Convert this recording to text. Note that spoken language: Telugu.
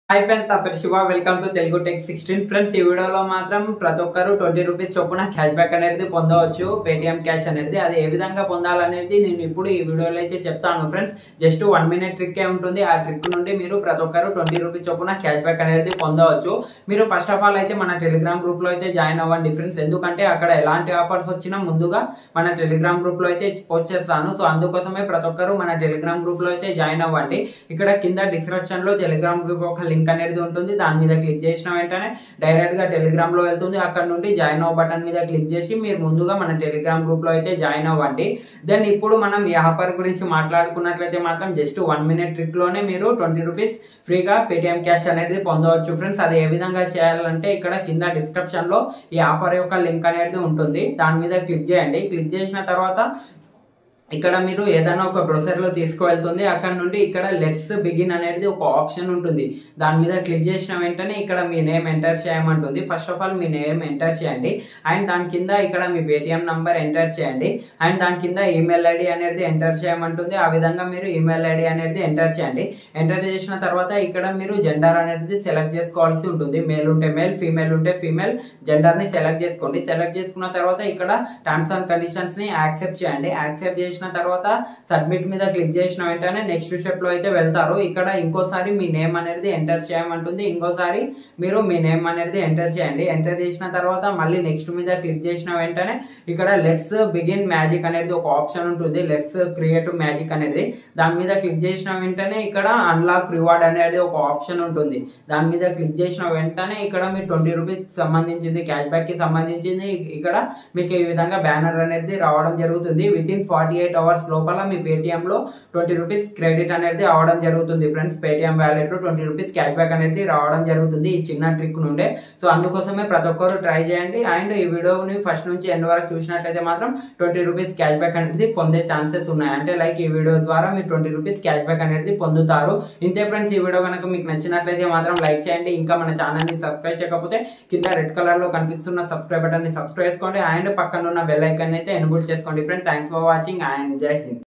హాయ్ ఫ్రెండ్స్ నా పేరు Shiva welcome to Telugu tech sixteen friends ఈ వీడియోలో మాత్రం ప్రతి ఒక్కరు ట్వంటీ రూపీస్ చొప్పున క్యాష్ బ్యాక్ అనేది పొందవచ్చు పేటిఎం క్యాష్ అనేది అది ఏ విధంగా పొందాలనేది నేను ఇప్పుడు ఈ వీడియోలో అయితే చెప్తాను ఫ్రెండ్స్ జస్ట్ వన్ మినిట్ ట్రిక్కే ఉంటుంది ఆ ట్రిక్ నుండి మీరు ప్రతి ఒక్కరు ట్వంటీ రూపీస్ చొప్పున క్యాష్ బ్యాక్ అనేది పొందవచ్చు మీరు ఫస్ట్ ఆఫ్ ఆల్ అయితే మన టెలిగ్రామ్ గ్రూప్ లో అయితే జాయిన్ అవ్వండి ఫ్రెండ్స్ ఎందుకంటే అక్కడ ఎలాంటి ఆఫర్స్ వచ్చినా ముందుగా మన టెలిగ్రామ్ గ్రూప్ లో అయితే పోస్ట్ చేస్తాను సో అందుకోసమే ప్రతి ఒక్కరు మన టెలిగ్రామ్ గ్రూప్ లో అయితే జాయిన్ అవ్వండి ఇక్కడ కింద డిస్క్రిప్షన్ లో టెలిగ్రామ్ గ్రూప్ ఒక లింక్ అనేది ఉంటుంది దాని మీద క్లిక్ చేసిన వెంటనే డైరెక్ట్ గా టెలిగ్రామ్ లో వెళ్తుంది అక్కడ నుండి జాయిన్ అవ్వ బటన్ మీద క్లిక్ చేసి మీరు ముందుగా మన టెలిగ్రామ్ గ్రూప్ లో అయితే జాయిన్ అవ్వండి దెన్ ఇప్పుడు మనం ఈ ఆఫర్ గురించి మాట్లాడుకున్నట్లయితే మాత్రం జస్ట్ వన్ మినిట్ ట్రిక్ లోనే మీరు ట్వంటీ రూపీస్ ఫ్రీగా పేటిఎం క్యాష్ అనేది పొందవచ్చు ఫ్రెండ్స్ అది ఏ విధంగా చేయాలంటే ఇక్కడ కింద డిస్క్రిప్షన్ లో ఈ ఆఫర్ యొక్క లింక్ అనేది ఉంటుంది దాని మీద క్లిక్ చేయండి క్లిక్ చేసిన తర్వాత ఇక్కడ మీరు ఏదైనా ఒక బ్రౌజర్ లో తీసుకువెళ్తుంది అక్కడ నుండి ఇక్కడ లెట్స్ బిగిన్ అనేది ఒక ఆప్షన్ ఉంటుంది దాని మీద క్లిక్ చేసిన వెంటనే ఇక్కడ మీ నేమ్ ఎంటర్ చేయమంటుంది ఫస్ట్ ఆఫ్ ఆల్ మీ నేమ్ ఎంటర్ చేయండి అండ్ దాని కింద ఇక్కడ మీ పేటిఎం నంబర్ ఎంటర్ చేయండి అండ్ దాని కింద ఈమెయిల్ ఐడి అనేది ఎంటర్ చేయమంటుంది ఆ విధంగా మీరు ఈమెయిల్ ఐడి అనేది ఎంటర్ చేయండి ఎంటర్ చేసిన తర్వాత ఇక్కడ మీరు జెండర్ అనేది సెలెక్ట్ చేసుకోవాల్సి ఉంటుంది మేల్ ఉంటే మేల్ ఫీమేల్ ఉంటే ఫీమేల్ జెండర్ ని సెలెక్ట్ చేసుకోండి సెలెక్ట్ చేసుకున్న తర్వాత ఇక్కడ టర్మ్స్ అండ్ కండిషన్స్ ని యాక్సెప్ట్ చేయండి యాక్సెప్ట్ చేసిన తర్వాత సబ్మిట్ మీద క్లిక్ చేసిన వెంటనే నెక్స్ట్ స్టెప్ లో అయితే వెళ్తారు ఇక్కడ ఇంకోసారి మీ నేమ్ అనేది ఎంటర్ చేయమంటుంది ఇంకోసారి మీరు మీ నేమ్ అనేది ఎంటర్ చేయండి ఎంటర్ చేసిన తర్వాత మళ్ళీ నెక్స్ట్ మీద క్లిక్ చేసిన వెంటనే ఇక్కడ లెట్స్ బిగిన్ మ్యాజిక్ అనేది ఒక ఆప్షన్ ఉంటుంది లెట్స్ క్రియేట్ మ్యాజిక్ అనేది దాని మీద క్లిక్ చేసిన వెంటనే ఇక్కడ అన్లాక్ రివార్డ్ అనేది ఒక ఆప్షన్ ఉంటుంది దాని మీద క్లిక్ చేసిన వెంటనే ఇక్కడ మీ ట్వంటీ రూపీస్ సంబంధించింది క్యాష్ బ్యాక్ కి సంబంధించింది ఇక్కడ మీకు ఈ విధంగా బ్యానర్ అనేది రావడం జరుగుతుంది within forty eight hours లోపల మీ పేటిఎం లో ట్వంటీ రూపీస్ క్రెడిట్ అనేది అవడం జరుగుతుంది ఫ్రెండ్స్ పేటిఎం వ్యాలెట్ లో ట్వంటీ రూపీస్ క్యాష్ బ్యాక్ అనేది రావడం జరుగుతుంది ఈ చిన్న ట్రిక్ నుండే సో అందుకోసమే ప్రతి ఒక్కరు ట్రై చేయండి అండ్ ఈ వీడియోని ఫస్ట్ నుంచి ఎండ్ వరకు చూసినట్టయితే మాత్రం ట్వంటీ రూపీస్ క్యాష్ బ్యాక్ అనేది పొందే ఛాన్సెస్ ఉన్నాయి అంటే లైక్ ఈ వీడియో ద్వారా మీరు ట్వంటీ రూపీస్ క్యాష్ బ్యాక్ అనేది పొందుతారు ఇంతే ఫ్రెండ్స్ ఈ వీడియో కనుక మీకు నచ్చినట్లయితే మాత్రం లైక్ చేయండి ఇంకా మన ఛానల్ ని సబ్స్క్రైబ్ చేయకపోతే కింద రెడ్ కలర్ లో కనిపిస్తున్న సబ్స్క్రైబ్ బటన్ ని సబ్స్క్రైబ్ చేసుకోండి అండ్ పక్కన ఉన్న బెల్ ఐకాన్ అయితే ఎనబుల్ చేసుకోండి friends thanks for watching and జై హింద్